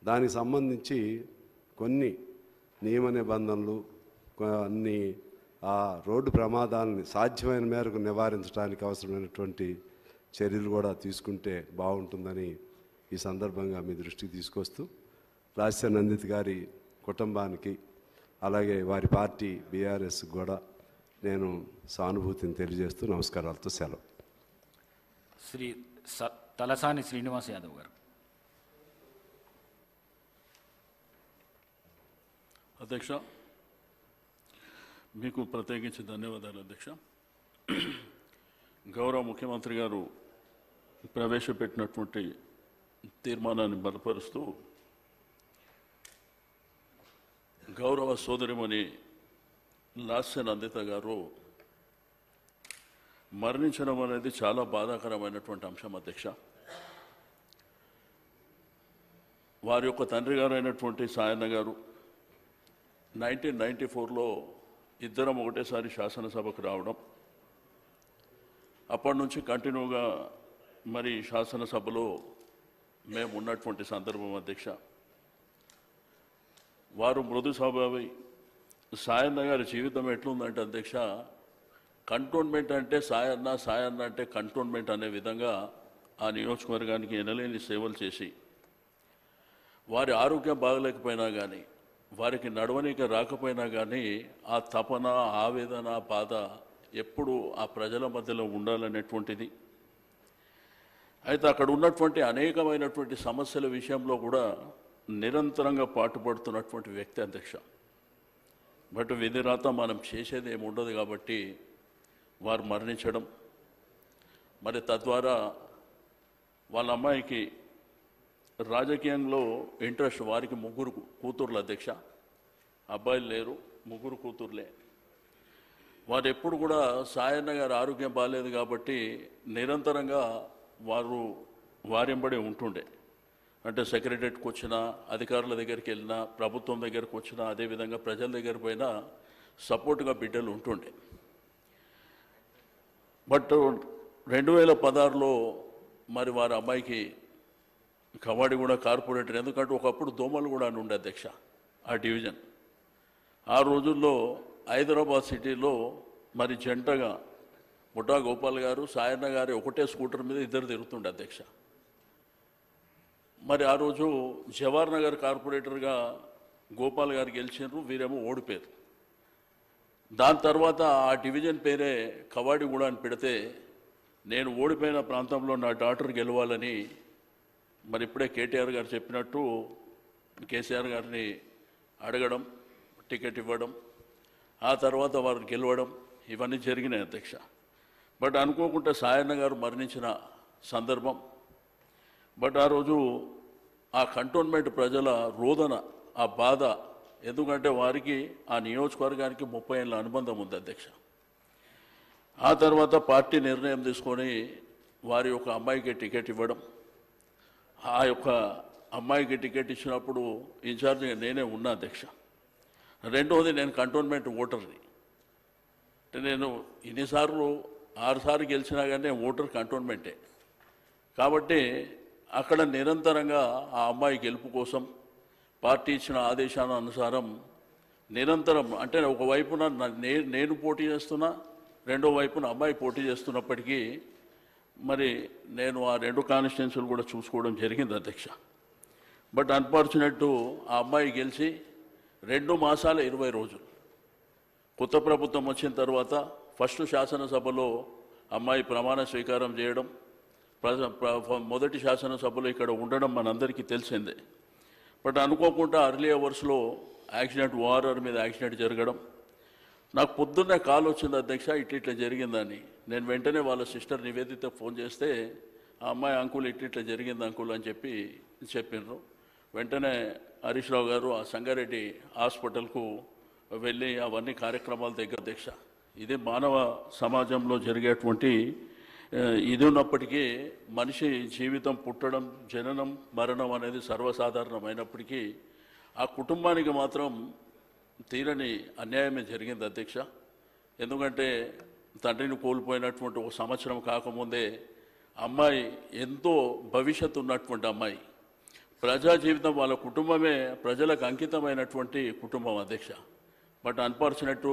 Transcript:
దానికి సంబంధించి కొన్ని నియమ నిబంధనలు కొన్ని ఆ రోడ్డు ప్రమాదాలని సాధ్యమైన మేరకు నివారించడానికి అవసరమైనటువంటి చర్యలు కూడా తీసుకుంటే బాగుంటుందని ఈ సందర్భంగా మీ దృష్టికి తీసుకొస్తూ రాజశేఖర్ నందిత్ గారి కుటుంబానికి అలాగే వారి పార్టీ బీఆర్ఎస్ కూడా నేను సానుభూతిని తెలియజేస్తూ నమస్కారాలతో సెలవు శ్రీ స తలసాని శ్రీనివాస్ యాదవ్ గారు అధ్యక్ష మీకు ప్రత్యేకించి ధన్యవాదాలు అధ్యక్ష గౌరవ ముఖ్యమంత్రి గారు ప్రవేశపెట్టినటువంటి తీర్మానాన్ని బలపరుస్తూ గౌరవ సోదరిమణి లాస్య నందిత గారు మరణించడం అనేది చాలా బాధాకరమైనటువంటి అంశం అధ్యక్ష వారి యొక్క తండ్రి గారు అయినటువంటి సాయన్న గారు నైన్టీన్ నైంటీ ఫోర్లో ఇద్దరం ఒకటేసారి శాసనసభకు రావడం అప్పటి నుంచి కంటిన్యూగా మరి శాసనసభలో మేము ఉన్నటువంటి సందర్భం అధ్యక్ష వారు మృదు స్వభావి సాయన్న గారి జీవితం ఎట్లుందంటే అధ్యక్ష కంటోన్మెంట్ అంటే సాయన్న సాయన్న అంటే కంటోన్మెంట్ అనే విధంగా ఆ నియోజకవర్గానికి ఎనలేని సేవలు చేసి వారి ఆరోగ్యం బాగలేకపోయినా కానీ వారికి నడవనీక రాకపోయినా కానీ ఆ తపన ఆవేదన బాధ ఎప్పుడు ఆ ప్రజల మధ్యలో ఉండాలనేటువంటిది అయితే అక్కడ ఉన్నటువంటి అనేకమైనటువంటి సమస్యల విషయంలో కూడా నిరంతరంగా పాటుపడుతున్నటువంటి వ్యక్తి అధ్యక్ష బట్ విధిరాత మనం చేసేది ఏమి ఉండదు కాబట్టి వారు మరణించడం మరి తద్వారా వాళ్ళ అమ్మాయికి రాజకీయంలో ఇంట్రెస్ట్ వారికి ముగ్గురు కూతుర్లు అధ్యక్ష అబ్బాయిలు లేరు ముగ్గురు కూతుర్లే వారు ఎప్పుడు కూడా సాయన్న గారి ఆరోగ్యం బాగాలేదు కాబట్టి నిరంతరంగా వారు వారింబడే ఉంటుండే అంటే సెక్రటరీకి వచ్చినా అధికారుల దగ్గరికి వెళ్ళినా ప్రభుత్వం దగ్గరికి వచ్చినా అదేవిధంగా ప్రజల దగ్గర పోయినా సపోర్ట్గా బిడ్డలు ఉంటుండే బట్ రెండు వేల పదహారులో మరి వారి అమ్మాయికి కబడ్డీ కూడా కార్పొరేటర్ ఎందుకంటే ఒకప్పుడు దోమలు కూడా అని ఉండే అధ్యక్ష ఆ డివిజన్ ఆ రోజుల్లో హైదరాబాద్ సిటీలో మరి జంటగా ముఠా గోపాల్ గారు సాయన్న గారి ఒకటే స్కూటర్ మీద ఇద్దరు తిరుగుతుండే అధ్యక్ష మరి ఆ రోజు జవహర్ నగర్ కార్పొరేటర్గా గోపాల్ గారు గెలిచినారు వీరేమో ఓడిపోయారు దాని తర్వాత ఆ డివిజన్ పేరే కవాడిగూడ అని పెడితే నేను ఓడిపోయిన ప్రాంతంలో నా డాక్టర్ గెలవాలని మరి ఇప్పుడే కేటీఆర్ గారు చెప్పినట్టు కేసీఆర్ గారిని అడగడం టికెట్ ఇవ్వడం ఆ తర్వాత వారు గెలవడం ఇవన్నీ జరిగినాయి అధ్యక్ష బట్ అనుకోకుండా సాయన్న గారు మరణించిన సందర్భం బట్ ఆ రోజు ఆ కంటోన్మెంట్ ప్రజల రోదన ఆ బాధ ఎందుకంటే వారికి ఆ నియోజకవర్గానికి ముప్పై ఏళ్ళ అనుబంధం ఉంది అధ్యక్ష ఆ తర్వాత పార్టీ నిర్ణయం తీసుకొని వారి యొక్క అమ్మాయికి టికెట్ ఇవ్వడం ఆ యొక్క అమ్మాయికి టికెట్ ఇచ్చినప్పుడు ఇన్ఛార్జిగా నేనే ఉన్నా అధ్యక్ష రెండవది నేను కంటోన్మెంట్ ఓటర్ని అంటే నేను ఇన్నిసార్లు ఆరుసార్లు గెలిచినా కానీ నేను ఓటర్ కంటోన్మెంటే కాబట్టి అక్కడ నిరంతరంగా ఆ అమ్మాయి గెలుపు కోసం పార్టీ ఇచ్చిన ఆదేశాల అనుసారం నిరంతరం అంటే ఒకవైపున న- నే నేను పోటీ చేస్తున్నా రెండో వైపున అమ్మాయి పోటీ చేస్తున్నప్పటికీ మరి నేను ఆ రెండు కాన్స్టిట్యున్సీలు కూడా చూసుకోవడం జరిగింది అధ్యక్ష బట్ అన్ఫార్చునేట్ ఆ అమ్మాయి గెలిచి రెండు మాసాల ఇరవై రోజులు కొత్త ప్రభుత్వం వచ్చిన తర్వాత ఫస్ట్ శాసనసభలో అమ్మాయి ప్రమాణ స్వీకారం చేయడం ప్ర- ప్ర- మొదటి శాసనసభలో ఇక్కడ ఉండడం మనందరికీ తెలిసిందే బట్ అనుకోకుండా అర్లీ అవర్స్లో యాక్సిడెంట్ ఓఆర్ఆర్ మీద యాక్సిడెంట్ జరగడం నాకు పొద్దున్నే కాల్ వచ్చింది అధ్యక్ష ఇట్ ఇట్లా జరిగిందని నేను వెంటనే వాళ్ళ సిస్టర్ నివేదిత ఫోన్ చేస్తే ఆ అమ్మాయి అంకుల్ ఇట్ ఇట్లా జరిగింది అంకుల్ అని చెప్పి చెప్పిండ్రు వెంటనే హరీష్ రావు గారు ఆ సంగారెడ్డి హాస్పిటల్కు వెళ్ళి అవన్నీ కార్యక్రమాల దగ్గర అధ్యక్ష ఇది మానవ సమాజంలో జరిగేటువంటి ఆ, ఇది ఉన్నప్పటికీ మనిషి జీవితం పుట్టడం జననం మరణం అనేది సర్వసాధారణమైనప్పటికీ ఆ కుటుంబానికి మాత్రం తీరని అన్యాయమే జరిగింది అధ్యక్ష ఎందుకంటే తండ్రిని కోల్పోయినటువంటి ఒక సంవత్సరం కాకముందే అమ్మాయి ఎంతో భవిష్యత్తు ఉన్నటువంటి అమ్మాయి ప్రజా జీవితం వాళ్ళ కుటుంబమే ప్రజలకు అంకితమైనటువంటి కుటుంబం అధ్యక్ష బట్ అన్ఫార్చునేట్